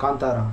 காந்தாரா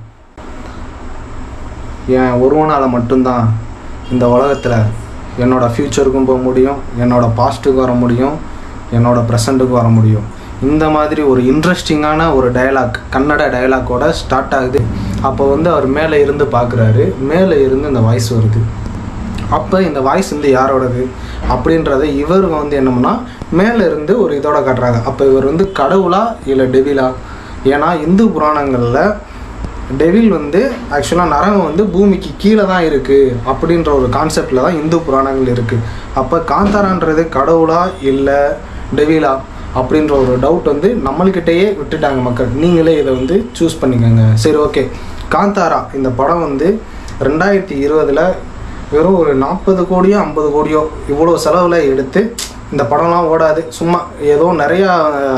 என் ஒருவனால் மட்டும்தான் இந்த உலகத்தில் என்னோட ஃப்யூச்சருக்கும் போக முடியும் என்னோட பாஸ்ட்டுக்கு வர முடியும் என்னோட ப்ரெசண்ட்டுக்கு வர முடியும் இந்த மாதிரி ஒரு இன்ட்ரெஸ்டிங்கான ஒரு டயலாக் கன்னட டயலாக்கோட ஸ்டார்ட் ஆகுது அப்போ வந்து அவர் மேலே இருந்து பார்க்குறாரு மேலே இருந்து இந்த வாய்ஸ் வருது அப்போ இந்த வாய்ஸ் வந்து யாரோடது அப்படின்றத இவர் வந்து என்னம்னா மேலே இருந்து ஒரு இதோட காட்டுறாங்க அப்போ இவர் வந்து கடவுளா இல்லை டெவிலா ஏன்னா இந்து புராணங்களில் டெவில் வந்து ஆக்சுவலாக நரகம் வந்து பூமிக்கு கீழே தான் இருக்குது அப்படின்ற ஒரு கான்செப்டில் தான் இந்து புராணங்கள் இருக்குது அப்போ காந்தாரான்றது கடவுளா இல்லை டெவிலா அப்படின்ற ஒரு டவுட் வந்து நம்மள்கிட்டயே விட்டுட்டாங்க மக்கள் நீங்களே இதை வந்து சூஸ் பண்ணிக்கோங்க சரி ஓகே காந்தாரா இந்த படம் வந்து ரெண்டாயிரத்தி இருபதில் வெறும் ஒரு நாற்பது கோடியோ ஐம்பது கோடியோ இவ்வளோ செலவில் எடுத்து இந்த படம்லாம் ஓடாது சும்மா ஏதோ நிறையா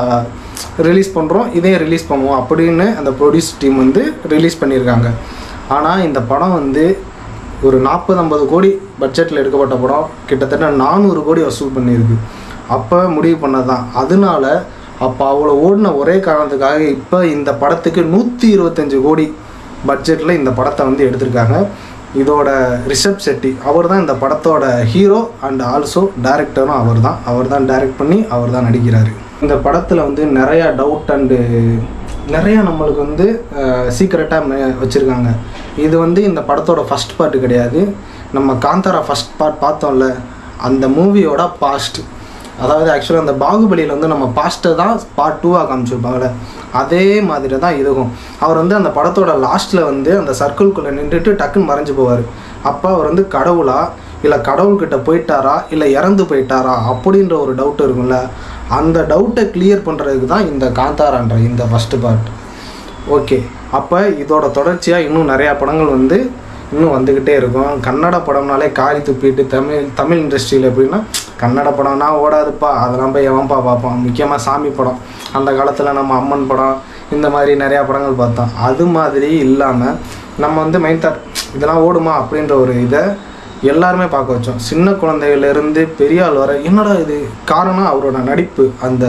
ரிலீஸ் பண்ணுறோம் இதே ரிலீஸ் பண்ணுவோம் அப்படின்னு அந்த ப்ரொடியூஸ் டீம் வந்து ரிலீஸ் பண்ணியிருக்காங்க ஆனால் இந்த படம் வந்து ஒரு நாற்பது ஐம்பது கோடி பட்ஜெட்டில் எடுக்கப்பட்ட படம் கிட்டத்தட்ட நானூறு கோடி வசூல் பண்ணியிருக்கு அப்போ முடிவு பண்ணது தான் அதனால அப்போ அவ்வளோ ஓடின ஒரே காரணத்துக்காக இப்போ இந்த படத்துக்கு நூற்றி இருபத்தஞ்சு கோடி பட்ஜெட்டில் இந்த படத்தை வந்து எடுத்திருக்காங்க இதோட ரிஷப் செட்டி அவர் தான் இந்த படத்தோட ஹீரோ அண்ட் ஆல்சோ டேரக்டரும் அவர் தான் அவர் தான் டைரக்ட் பண்ணி அவர் தான் நடிக்கிறாரு இந்த படத்தில் வந்து நிறையா டவுட் அண்டு நிறையா நம்மளுக்கு வந்து சீக்ரெட்டாக வச்சுருக்காங்க இது வந்து இந்த படத்தோட ஃபஸ்ட் பார்ட்டு கிடையாது நம்ம காந்தாரா ஃபஸ்ட் பார்ட் பார்த்தோம்ல அந்த மூவியோட பாஸ்ட் அதாவது ஆக்சுவலாக அந்த பாகுபலியில் வந்து நம்ம பாஸ்ட்டை தான் பார்ட் டூவாக காமிச்சிருப்பாங்கள்ல அதே மாதிரி தான் இதுவும் அவர் வந்து அந்த படத்தோட லாஸ்ட்டில் வந்து அந்த சர்க்கிள்குள்ளே நின்றுட்டு டக்குன்னு மறைஞ்சு போவார் அப்போ அவர் வந்து கடவுளா இல்லை கடவுள்கிட்ட போயிட்டாரா இல்லை இறந்து போயிட்டாரா அப்படின்ற ஒரு டவுட் இருக்கும்ல அந்த டவுட்டை கிளியர் பண்ணுறதுக்கு தான் இந்த காந்தாரான்ற இந்த ஃபஸ்ட்டு பார்ட் ஓகே அப்போ இதோட தொடர்ச்சியாக இன்னும் நிறையா படங்கள் வந்து இன்னும் வந்துக்கிட்டே இருக்கும் கன்னட படம்னாலே காரி துப்பிட்டு தமிழ் தமிழ் இண்டஸ்ட்ரியில் எப்படின்னா கன்னட படம்னா ஓடாதுப்பா அதெல்லாம் போய் எவன்ப்பா பார்ப்பான் முக்கியமாக சாமி படம் அந்த காலத்தில் நம்ம அம்மன் படம் இந்த மாதிரி நிறையா படங்கள் பார்த்தோம் அது மாதிரி இல்லாமல் நம்ம வந்து மைண்ட் தாட் இதெல்லாம் ஓடுமா அப்படின்ற ஒரு இதை எல்லாருமே பார்க்க வச்சோம் சின்ன குழந்தையிலேருந்து பெரிய ஆள் வர என்னடா இது காரணம் அவரோட நடிப்பு அந்த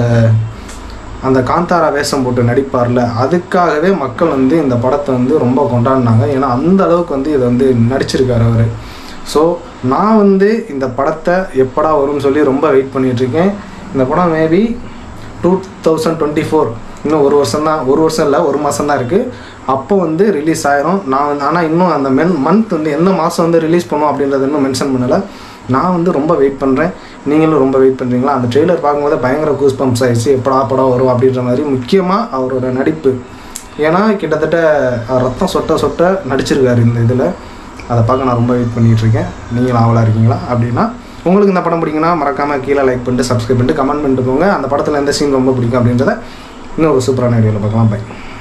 அந்த காந்தாரா வேஷம் போட்டு நடிப்பார்ல அதுக்காகவே மக்கள் வந்து இந்த படத்தை வந்து ரொம்ப கொண்டாடினாங்க ஏன்னா அந்த அளவுக்கு வந்து இதை வந்து நடிச்சிருக்காரு அவர் ஸோ நான் வந்து இந்த படத்தை எப்படா வரும்னு சொல்லி ரொம்ப வெயிட் பண்ணிகிட்ருக்கேன் இந்த படம் maybe two thousand twenty four இன்னும் ஒரு வருஷம் தான் ஒரு வருஷம் இல்லை ஒரு மாதம் தான் இருக்குது அப்போ வந்து ரிலீஸ் ஆயிரும் நான் ஆனால் இன்னும் அந்த மென் மந்த் வந்து எந்த மாதம் வந்து ரிலீஸ் பண்ணும் அப்படின்றத இன்னும் மென்ஷன் பண்ணலை நான் வந்து ரொம்ப வெயிட் பண்ணுறேன் நீங்களும் ரொம்ப வெயிட் பண்ணுறீங்களா அந்த ட்ரெய்லர் பார்க்கும்போது பயங்கர கூஸ் பம்ப்ஸ் ஆயிடுச்சு எப்படா படம் வரும் அப்படின்ற மாதிரி முக்கியமாக அவரோட நடிப்பு ஏன்னா கிட்டத்தட்ட அவர் ரத்தம் சொட்ட சொட்ட நடிச்சிருக்காரு இந்த இதில் அதை பார்க்க நான் ரொம்ப வெயிட் பண்ணிகிட்டு இருக்கேன் நீங்களும் ஆவலாக இருக்கீங்களா அப்படின்னா உங்களுக்கு இந்த படம் பிடிக்குன்னா மறக்காமல் கீழே லைக் பண்ணிட்டு சப்ஸ்கிரைப் பண்ணிட்டு கமெண்ட் பண்ணிட்டு போங்க அந்த படத்தில் எந்த சீன் ரொம்ப பிடிக்கும் அப்படின்றத இன்னும் ஒரு சூப்பரான வீடியோவில் பார்க்கலாம் பை